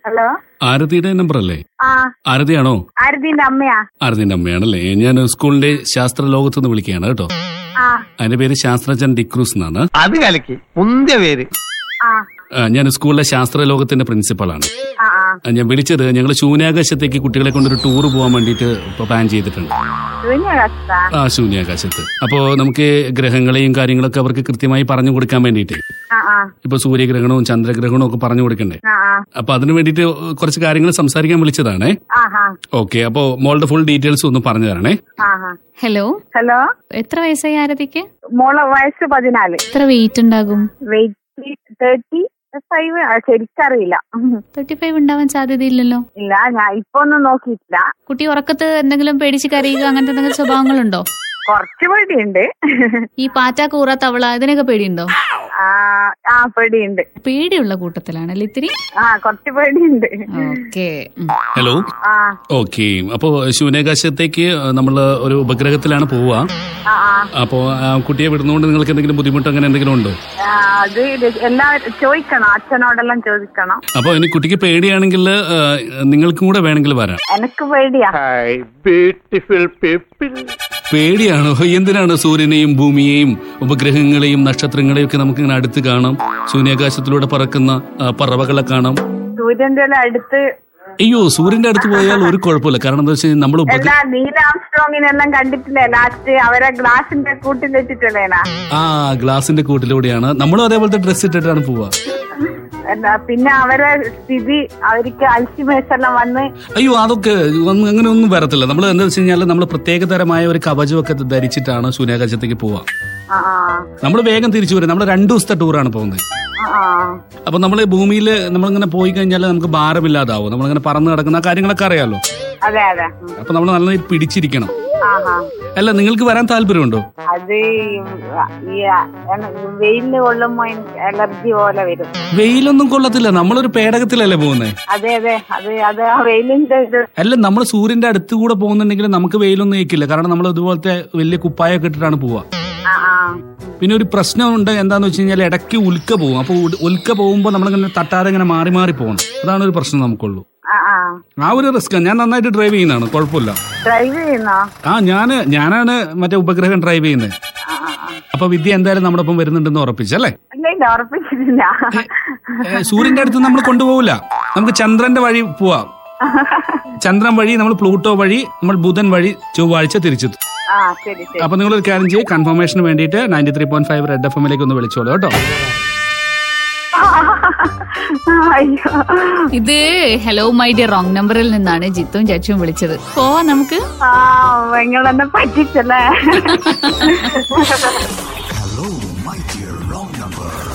Hello ആരതിയുടെ number അല്ലേ ആ ആരതിയാണോ ആരതിന്റെ അമ്മയാ ആരതിന്റെ അമ്മയാണല്ലേ ഞാൻ സ്കൂളിന്റെ ശാസ്ത്ര ലോകത്ത് നിന്ന് വിളിക്കുകയാണ് കേട്ടോ ആ അതിന്റെ പേര് ശാസ്ത്രജ്ഞൻ ഡിക്രൂസ് എന്നാണ് അത് കലക്കി മുന്തിയ പേര് ആ ആ, ഞാൻ സ്കൂളിലെ ശാസ്ത്ര ലോകത്തിന്റെ പ്രിൻസിപ്പളാണ് ആ ആ ആ, ഞാൻ വിളിച്ചത് ഞങ്ങൾ ശൂന്യാകാശത്തേക്ക് കുട്ടികളെ കൊണ്ടൊരു ടൂർ പോകാൻ വേണ്ടിയിട്ട് ഇപ്പൊ പ്ലാൻ ചെയ്തിട്ടുണ്ട് ശൂന്യാകാശത്ത ആ ശൂന്യാകാശത്ത് അപ്പോ നമുക്ക് ഗ്രഹങ്ങളെയും കാര്യങ്ങളൊക്കെ അവർക്ക് കൃത്യമായി പറഞ്ഞു കൊടുക്കാൻ വേണ്ടിയിട്ട് ആ ആ ഇപ്പൊ സൂര്യഗ്രഹണവും ചന്ദ്രഗ്രഹണവും ഒക്കെ പറഞ്ഞു കൊടുക്കണ്ടേ ആ ആ അപ്പൊ അതിനു വേണ്ടിയിട്ട് കുറച്ച് കാര്യങ്ങൾ സംസാരിക്കാൻ വിളിച്ചതാണേ ആ ആ ഓക്കെ അപ്പോ മോളുടെ ഫുൾ ഡീറ്റെയിൽസ് ഒന്ന് പറഞ്ഞു തരണേ ആ ആ ഹലോ ഹലോ എത്ര വയസ്സായി ആരതിക്ക് മോളെ വയസ്സ് പതിനാല് എത്ര വെയിറ്റ് ഉണ്ടാകും വെയിറ്റ് തേർട്ടി ഫൈവ് ശരിക്കറിയില്ല തേർട്ടി ഫൈവ് ഉണ്ടാവാൻ സാധ്യതയില്ലല്ലോ ഇല്ല ഞാൻ ഇപ്പൊ ഒന്നും നോക്കിയിട്ടില്ല കുട്ടി ഉറക്കത്ത് എന്തെങ്കിലും പേടിച്ച് കരയുക അങ്ങനത്തെ എന്തെങ്കിലും സ്വഭാവങ്ങളുണ്ടോ കുറച്ച് പേടിയുണ്ട് ഈ പാറ്റ കൂറ തവള ഇതിനൊക്കെ പേടിയുണ്ടോ ആ ആ പേടിയുണ്ട് പേടിയുള്ള കൂട്ടത്തിലാണല്ലേ ഇത്തിരി ആ കുറച്ച് പേടിയുണ്ട് ഓക്കെ ഹലോ ആ ഓക്കെ അപ്പോ ശൂന്യാകാശത്തേക്ക് നമ്മൾ ഒരു ഉപഗ്രഹത്തിലാണ് പോവുക ആ ആ അപ്പോ ആ കുട്ടിയെ വിടുന്നതുകൊണ്ട് നിങ്ങൾക്ക് എന്തെങ്കിലും ബുദ്ധിമുട്ട് അങ്ങനെ എന്തെങ്കിലും ഉണ്ടോ ആ, അത് എല്ലാം ചോദിക്കണം അച്ഛനോടെല്ലാം ചോദിക്കണം അപ്പൊ ഇനി കുട്ടിക്ക് പേടിയാണെങ്കിൽ ആ, നിങ്ങൾക്കും കൂടെ വേണമെങ്കിൽ വരാം എനക്ക് പേടിയാ ഹായ് ബ്യൂട്ടിഫുൾ പീപ്പിൾ പേടിയാണോ എന്തിനാണ് സൂര്യനെയും ഭൂമിയെയും ഉപഗ്രഹങ്ങളെയും നക്ഷത്രങ്ങളെയും ഒക്കെ നമുക്ക് ഇങ്ങനെ അടുത്ത് കാണാം ശൂന്യാകാശത്തിലൂടെ പറക്കുന്ന ആ, പറവകളെ കാണാം സൂര്യന്റെ എല്ലാം അടുത്ത് അയ്യോ സൂര്യന്റെ അടുത്ത് പോയാൽ ഒരു കുഴപ്പമില്ല കാരണം എന്താ വെച്ചാൽ നമ്മൾ ഉപഗ്ര എല്ലാ നീല ആംസ്ട്രോങ്ങിനെല്ലാം കണ്ടിട്ടില്ലേ ലാസ്റ്റ് അവരെ ഗ്ലാസിന്റെ കൂട്ടിൽ വെച്ചിട്ടുള്ളേനാ ആ ഗ്ലാസിന്റെ കൂട്ടിലൂടെയാണ് നമ്മളും അതേപോലത്തെ ഡ്രസ്സ് ഇട്ടിട്ടാണ് പോവുക എന്താ പിന്നെ അവരെ സ്ഥിതി അവർക്ക് അൽഷിമേഴ്സ് എല്ലാം വന്ന് അയ്യോ അതൊക്കെ ഒന്നും അങ്ങനെ ഒന്നും വരത്തില്ല നമ്മൾ എന്താ വെച്ച് കഴിഞ്ഞാൽ നമ്മൾ പ്രത്യേകതരമായ ഒരു കവചമൊക്കെ ധരിച്ചിട്ടാണ് ശൂന്യാകാശത്തേക്ക് പോവുക ആ ആ നമ്മൾ വേഗം തിരിച്ചു വരും നമ്മൾ രണ്ടു ദിവസത്തെ ടൂറാണ് പോകുന്നത് ആ, ആ അപ്പൊ നമ്മൾ ഭൂമിയിൽ നമ്മളിങ്ങനെ പോയി കഴിഞ്ഞാൽ നമുക്ക് ഭാരമില്ലാതാവും നമ്മളിങ്ങനെ പറന്ന് കിടക്കുന്ന ആ കാര്യങ്ങളൊക്കെ അറിയാലോ അതെ അതെ ഉം. അപ്പൊ നമ്മൾ നന്നായി പിടിച്ചിരിക്കണം ആ ആ അല്ല നിങ്ങൾക്ക് വരാൻ താല്പര്യമുണ്ടോ അത് ഈ വെയിലിന് കൊള്ളുമ്പോ അലർജി പോലെ വരും വെയിലൊന്നും കൊള്ളത്തില്ല നമ്മളൊരു പേടകത്തിലല്ലേ പോകുന്നത് അതെ അതെ അത് അത് ആ വെയിലിന്റെ ഇത് അല്ല നമ്മൾ സൂര്യന്റെ അടുത്ത് കൂടെ പോകുന്നുണ്ടെങ്കിൽ നമുക്ക് വെയിലൊന്നും ഏക്കില്ല കാരണം നമ്മൾ ഇതുപോലത്തെ വലിയ കുപ്പായൊക്കെ ഇട്ടിട്ടാണ് പോവുക ആ ആ പിന്നെ ഒരു പ്രശ്നമുണ്ട് എന്താന്ന് വെച്ച് കഴിഞ്ഞാൽ ഇടയ്ക്ക് ഉൽക്ക പോകും അപ്പൊ ഉൽ- ഉൽക്ക പോകുമ്പോൾ നമ്മളിങ്ങനെ തട്ടാതെ ഇങ്ങനെ മാറി മാറി പോകണം അതാണ് ഒരു പ്രശ്നം നമുക്കുള്ളൂ ആ ആ ആ ഒരു റിസ്ക് ഞാൻ നന്നായിട്ട് ഡ്രൈവ് ചെയ്യുന്നതാണ് കുഴപ്പമില്ല ഡ്രൈവ് ചെയ്യുന്നോ ആ ഞാന് ഞാനാണ് മറ്റേ ഉപഗ്രഹം ഡ്രൈവ് ചെയ്യുന്നത് ആ ആ ആ. അപ്പൊ വിദ്യ എന്തായാലും നമ്മുടെ ഒപ്പം വരുന്നുണ്ടെന്ന് ഉറപ്പിച്ചല്ലേ ഇല്ല ഇല്ല ഉറപ്പിച്ചിട്ടില്ല ഏ, സൂര്യന്റെ അടുത്ത് നമ്മൾ കൊണ്ടുപോകില്ല നമുക്ക് ചന്ദ്രന്റെ വഴി പോവാം ചന്ദ്രൻ വഴി നമ്മൾ പ്ലൂട്ടോ വഴി നമ്മൾ ബുധൻ വഴി ചൊവ്വാഴ്ച തിരിച്ചെത്തും ആ ശരി ശരി അപ്പൊ നിങ്ങൾ ഒരു കാര്യം ചെയ്യും കൺഫർമേഷന് വേണ്ടിയിട്ട് ninety three point five red F എമ്മിലേക്ക് ഒന്ന് വിളിച്ചോളൂ കേട്ടോ അയ്യോ ഇത് ഹലോ മൈ ഡിയർ റോങ് നമ്പറിൽ നിന്നാണ് ജിത്തും ചച്ചും വിളിച്ചത് പോവാ നമുക്ക് ആ നിങ്ങളെന്നെ പറ്റിച്ചല്ലേ Hello, my dear wrong number.